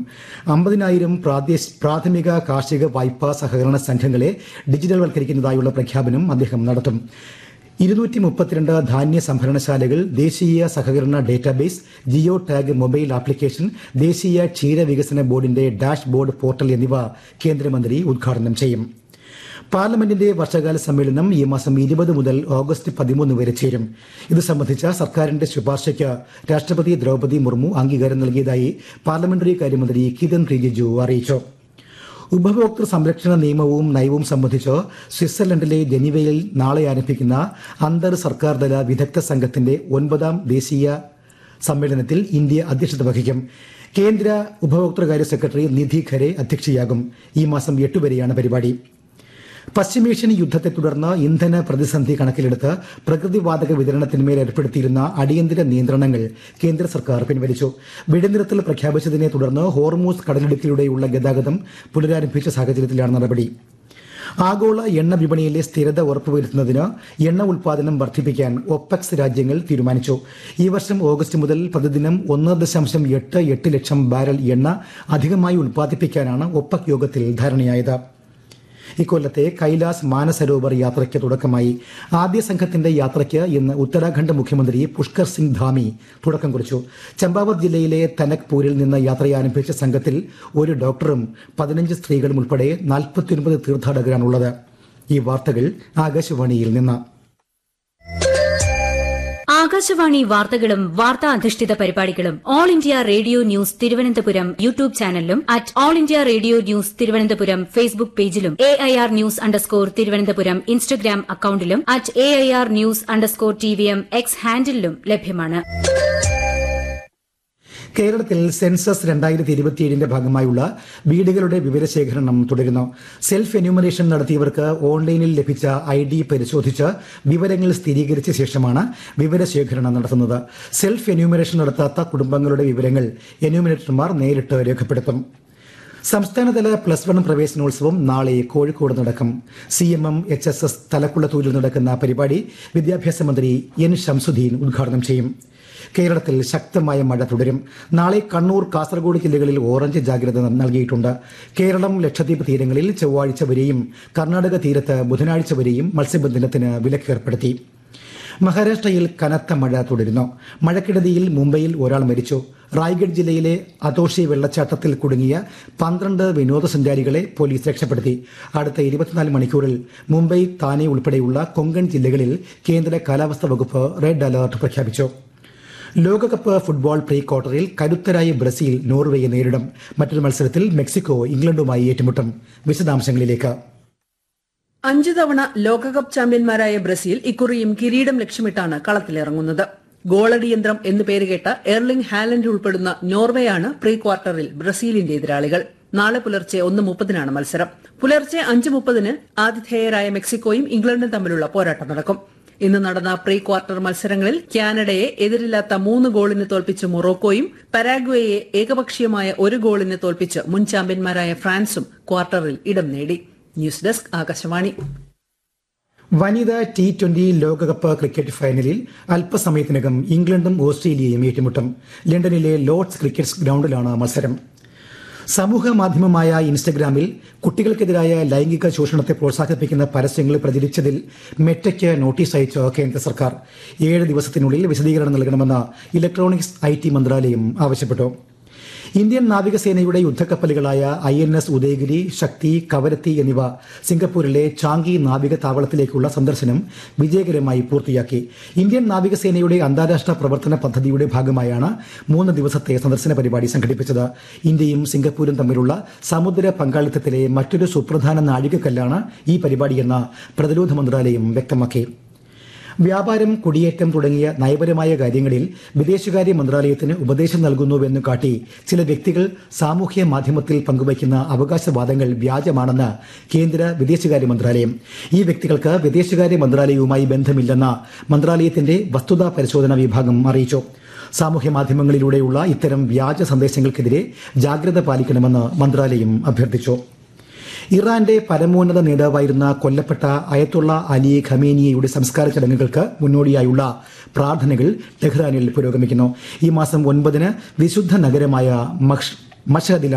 അമ്പതിനായിരം പ്രാദേശ് പ്രാഥമിക കാർഷിക വായ്പാ സഹകരണ സംഘങ്ങളെ ഡിജിറ്റൽവൽക്കരിക്കുന്നതായുള്ള പ്രഖ്യാപനം അദ്ദേഹം നടത്തും ഇരുന്നൂറ്റി മുപ്പത്തിരണ്ട് ധാന്യ സംഭരണശാലകൾ ദേശീയ സഹകരണ database geo tag mobile application ദേശീയ ക്ഷീര വികസന ബോർഡിന്റെ ഡാഷ് ബോർഡ് പോർട്ടൽ എന്നിവ കേന്ദ്രമന്ത്രി ഉദ്ഘാടനം ചെയ്യും പാർലമെന്റിന്റെ വർഷകാല സമ്മേളനം ഈ മാസം ഇരുപത് മുതൽ ഓഗസ്റ്റ് പതിമൂന്ന് വരെ ചേരും ഇത് സംബന്ധിച്ച സർക്കാരിന്റെ ശുപാർശയ്ക്ക് രാഷ്ട്രപതി ദ്രൗപദി മുർമു അംഗീകാരം നൽകിയതായി പാർലമെന്ററി കാര്യമന്ത്രി കിരൺ റിജിജു അറിയിച്ചു ഉപഭോക്തൃ സംരക്ഷണ നിയമവും നയവും സംബന്ധിച്ച് സ്വിറ്റ്സർലൻഡിലെ ജനീവയിൽ നാളെ ആരംഭിക്കുന്ന അന്തർ സർക്കാർ തല വിദഗ്ധ സംഘത്തിന്റെ ഒൻപതാം ദേശീയ സമ്മേളനത്തിൽ ഇന്ത്യ അധ്യക്ഷത വഹിക്കും കേന്ദ്ര ഉപഭോക്തൃകാര്യ സെക്രട്ടറി നിധി ഖരെ അധ്യക്ഷയാകും ഈ മാസം എട്ട് വരെയാണ് പരിപാടി പശ്ചിമേഷ്യൻ യുദ്ധത്തെ തുടർന്ന് ഇന്ധന പ്രതിസന്ധി കണക്കിലെടുത്ത് പ്രകൃതിവാതക വിതരണത്തിന്മേൽ ഏർപ്പെടുത്തിയിരുന്ന അടിയന്തര നിയന്ത്രണങ്ങൾ കേന്ദ്ര സർക്കാർ പിൻവലിച്ചു വെടിനിർത്തൽ പ്രഖ്യാപിച്ചതിനെ തുടർന്ന് ഹോർമൂസ് കടലിടുക്കിലൂടെയുള്ള ഗതാഗതം പുനരാരംഭിച്ച സാഹചര്യത്തിലാണ് നടപടി ആഗോള എണ്ണ വിപണിയിലെ സ്ഥിരത ഉറപ്പുവരുത്തുന്നതിന് എണ്ണ ഉൽപാദനം വർദ്ധിപ്പിക്കാൻ ഒപെക്സ് രാജ്യങ്ങൾ തീരുമാനിച്ചു ഈ വർഷം ഓഗസ്റ്റ് മുതൽ പ്രതിദിനം ഒന്ന് ദശാംശം എട്ട് എട്ട് ലക്ഷം ബാരൽ എണ്ണ അധികമായി ഉൽപ്പാദിപ്പിക്കാനാണ് ഒപ്പക് യോഗത്തിൽ ധാരണയായത് ഇക്കൊല്ലത്തെ കൈലാസ് മാനസരോവർ യാത്രയ്ക്ക് തുടക്കമായി ആദ്യ സംഘത്തിന്റെ യാത്രയ്ക്ക് ഇന്ന് ഉത്തരാഖണ്ഡ് മുഖ്യമന്ത്രി പുഷ്കർ സിംഗ് ധാമി തുടക്കം കുറിച്ചു ചമ്പാവത് ജില്ലയിലെ തനക്പൂരിൽ നിന്ന് യാത്രയാരംഭിച്ച സംഘത്തിൽ ഒരു ഡോക്ടറും പതിനഞ്ച് സ്ത്രീകളും ഉൾപ്പെടെ നാൽപ്പത്തിയൊൻപത് തീർത്ഥാടകരാണുള്ളത് ഈ വാർത്തകൾ ആകാശവാണിയിൽ നിന്ന് ആകാശവാണി വാർത്തകളും വാർത്താ അധിഷ്ഠിത പരിപാടികളും All India Radio news Thiruvananthapuram YouTube ചാനലിലും at All India Radio news Thiruvananthapuram Facebook പേജിലും A I R news underscore Thiruvananthapuram Instagram അക്കൌണ്ടിലും at A I R news underscore T V M X ഹാൻഡിലും ലഭ്യമാണ് കേരളത്തിൽ സെൻസസ് രണ്ടായിരത്തി ഇരുപത്തിയേഴിന്റെ ഭാഗമായുള്ള വീടുകളുടെ വിവരശേഖരണം തുടരുന്നു സെൽഫ് എന്യൂമറേഷൻ നടത്തിയവർക്ക് ഓൺലൈനിൽ ലഭിച്ച ഐ ഡി പരിശോധിച്ച് വിവരങ്ങൾ സ്ഥിരീകരിച്ച ശേഷമാണ് വിവരശേഖരണം നടത്തുന്നത് സെൽഫ് എന്യൂമറേഷൻ നടത്താത്ത കുടുംബങ്ങളുടെ വിവരങ്ങൾ എന്യൂമറേറ്റർമാർ നേരിട്ട് രേഖപ്പെടുത്തും സംസ്ഥാനതല പ്ലസ് വൺ പ്രവേശനോത്സവം നാളെ കോഴിക്കോട് നടക്കും C M M H S S തലക്കുളത്തൂരിൽ നടക്കുന്ന പരിപാടി വിദ്യാഭ്യാസ മന്ത്രി എൻ ഷംസുദ്ദീൻ ഉദ്ഘാടനം ചെയ്യും കേരളത്തിൽ ശക്തമായ മഴ തുടരും നാളെ കണ്ണൂർ കാസർഗോഡ് ജില്ലകളിൽ ഓറഞ്ച് ജാഗ്രത നൽകിയിട്ടുണ്ട് കേരളം ലക്ഷദ്വീപ് തീരങ്ങളിൽ ചൊവ്വാഴ്ച വരെയും കർണാടക തീരത്ത് ബുധനാഴ്ച വരെയും മത്സ്യബന്ധനത്തിന് വിലക്കേർപ്പെടുത്തി മഹാരാഷ്ട്രയിൽ കനത്ത മഴ തുടരുന്നു മഴക്കെടുതിയിൽ മുംബൈയിൽ ഒരാൾ മരിച്ചു റായ്ഗഡ് ജില്ലയിലെ അതോഷി വെള്ളച്ചാട്ടത്തിൽ കുടുങ്ങിയ പന്ത്രണ്ട് വിനോദസഞ്ചാരികളെ പോലീസ് രക്ഷപ്പെടുത്തി അടുത്ത ഇരുപത്തിനാല് മണിക്കൂറിൽ മുംബൈ താനെ ഉൾപ്പെടെയുള്ള കൊങ്കൺ ജില്ലകളിൽ കേന്ദ്ര കാലാവസ്ഥാ വകുപ്പ് റെഡ് അലർട്ട് പ്രഖ്യാപിച്ചു ലോകകപ്പ് ഫുട്ബോൾ പ്രീ ക്വാർട്ടറിൽ കരുത്തരായ ബ്രസീൽ നോർവേയെ നേരിടും മറ്റൊരു മത്സരത്തിൽ മെക്സിക്കോ ഇംഗ്ലണ്ടുമായി ഏറ്റുമുട്ടും വിശദാംശങ്ങളിലേക്ക് അഞ്ചു തവണ ലോകകപ്പ് ചാമ്പ്യന്മാരായ ബ്രസീൽ ഇക്കുറിയും കിരീടം ലക്ഷ്യമിട്ടാണ് കളത്തിലിറങ്ങുന്നത് ഗോളടിയന്ത്രം എന്ന് പേരുകേട്ട എർലിംഗ് ഹാലൻഡ് ഉൾപ്പെടുന്ന നോർവേയാണ് പ്രീ ക്വാർട്ടറിൽ ബ്രസീലിന്റെ എതിരാളികൾ നാളെ പുലർച്ചെ ഒന്ന് മുപ്പതിനാണ് മത്സരം പുലർച്ചെ അഞ്ച് മുപ്പതിന് ആതിഥേയരായ മെക്സിക്കോയും ഇംഗ്ലണ്ടും തമ്മിലുള്ള പോരാട്ടം നടക്കും ഇന്ന് നടന്ന പ്രീ ക്വാർട്ടർ മത്സരങ്ങളിൽ കാനഡയെ എതിരില്ലാത്ത മൂന്ന് ഗോളിന് തോൽപ്പിച്ച് മൊറോക്കോയും പരാഗ്വേയെ ഏകപക്ഷീയമായ ഒരു ഗോളിന് തോൽപ്പിച്ച് മുൻ ചാമ്പ്യന്മാരായ ഫ്രാൻസും ക്വാർട്ടറിൽ ഇടം നേടി ന്യൂസ് ഡെസ്ക് ആകാശവാണി വനിതാ ടി ട്വന്റി ലോകകപ്പ് ക്രിക്കറ്റ് ഫൈനലിൽ അല്പസമയത്തിനകം ഇംഗ്ലണ്ടും ഓസ്ട്രേലിയയും ഏറ്റുമുട്ടും ലണ്ടനിലെ ലോർഡ്സ് ക്രിക്കറ്റ് ഗ്രൌണ്ടിലാണ് മത്സരം സമൂഹ മാധ്യമമായ ഇൻസ്റ്റഗ്രാമിൽ കുട്ടികൾക്കെതിരായ ലൈംഗിക ചൂഷണത്തെ പ്രോത്സാഹിപ്പിക്കുന്ന പരസ്യങ്ങൾ പ്രചരിച്ചതിൽ മെറ്റയ്ക്ക് നോട്ടീസ് അയച്ച കേന്ദ്ര സർക്കാർ ഏഴ് ദിവസത്തിനുള്ളിൽ വിശദീകരണം നൽകണമെന്ന് ഇലക്ട്രോണിക്സ് ഐ ടി മന്ത്രാലയം ആവശ്യപ്പെട്ടു ഇന്ത്യൻ നാവികസേനയുടെ യുദ്ധക്കപ്പലുകളായ I N S Udaygiri Shakti Kavaratti എന്നിവ സിംഗപ്പൂരിലെ ചാങ്കി നാവിക താവളത്തിലേക്കുള്ള സന്ദർശനം വിജയകരമായി പൂർത്തിയാക്കി ഇന്ത്യൻ നാവികസേനയുടെ അന്താരാഷ്ട്ര പ്രവർത്തന പദ്ധതിയുടെ ഭാഗമായാണ് മൂന്ന് ദിവസത്തെ സന്ദർശന പരിപാടി സംഘടിപ്പിച്ചത് ഇന്ത്യയും സിംഗപ്പൂരും തമ്മിലുള്ള സമുദ്ര പങ്കാളിത്തത്തിലെ മറ്റൊരു സുപ്രധാന നാഴികക്കല്ലാണ് ഈ പരിപാടിയെന്ന് പ്രതിരോധ മന്ത്രാലയം വ്യക്തമാക്കി വ്യാപാരം കുടിയേറ്റം തുടങ്ങിയ നയപരമായ കാര്യങ്ങളിൽ വിദേശകാര്യ മന്ത്രാലയത്തിന് ഉപദേശം നൽകുന്നുവെന്ന് കാട്ടി ചില വ്യക്തികൾ സാമൂഹ്യ മാധ്യമത്തിൽ പങ്കുവയ്ക്കുന്ന അവകാശവാദങ്ങൾ വ്യാജമാണെന്ന് കേന്ദ്ര വിദേശകാര്യ മന്ത്രാലയം ഈ വ്യക്തികൾക്ക് വിദേശകാര്യ മന്ത്രാലയവുമായി ബന്ധമില്ലെന്ന് മന്ത്രാലയത്തിന്റെ വസ്തുതാ പരിശോധന വിഭാഗം അറിയിച്ചു സാമൂഹ്യ മാധ്യമങ്ങളിലൂടെയുള്ള ഇത്തരം വ്യാജ സന്ദേശങ്ങൾക്കെതിരെ ജാഗ്രത പാലിക്കണമെന്ന് മന്ത്രാലയം അഭ്യർത്ഥിച്ചു ഇറാന്റെ പരമോന്നത നേതാവായിരുന്ന കൊല്ലപ്പെട്ട അയത്തുള്ള അലി ഖമേനിയയുടെ സംസ്കാര ചടങ്ങുകൾക്ക് മുന്നോടിയായുള്ള പ്രാർത്ഥനകൾ ടെഹ്റാനിൽ പുരോഗമിക്കുന്നു ഈ മാസം ഒൻപതിന് വിശുദ്ധ നഗരമായ മഷ് മഷഹദിൽ